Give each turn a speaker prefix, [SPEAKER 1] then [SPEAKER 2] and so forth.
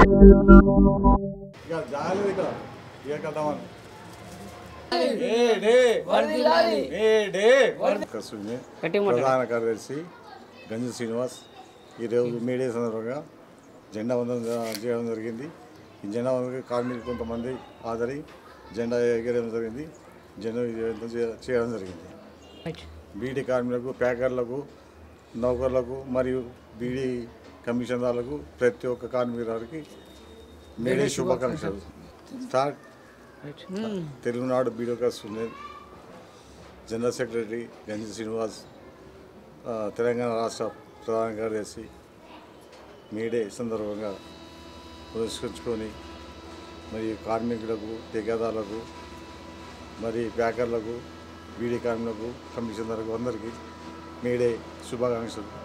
[SPEAKER 1] ఇక జాలేదు ఇక ఇక కదమని కస్తూరి ప్రధాన కార్యదర్శి గంజి శ్రీనివాస్ ఈరోజు మీడియా సందర్భంగా జెండా వందనం జ- చేయడం జరిగింది ఈ జెండా వందనకి కార్మికులు కొంతమంది హాజరై జెండా ఎగరేయడం జరిగింది జెండా విజయవంతం చేయ- చేయడం జరిగింది బీడీ కార్మికులకు ప్యాకర్లకు నౌకర్లకు మరియు బీడీ కమిషనర్లకు ప్రతి ఒక్క కార్మికురానికి మేడే శుభాకాంక్షలు స్టార్ట్ తెలుగునాడు బీడోకా సునీల్ జనరల్ సెక్రటరీ గంజి శ్రీనివాస్ ఆ, తెలంగాణ రాష్ట్ర ప్రధాన కార్యదర్శి మీడే సందర్భంగా పురస్కరించుకొని మరి కార్మికులకు ఠేకేదారులకు మరి ప్యాకర్లకు బీడీ కార్మికులకు కమిషనర్లకు అందరికీ మీడే శుభాకాంక్షలు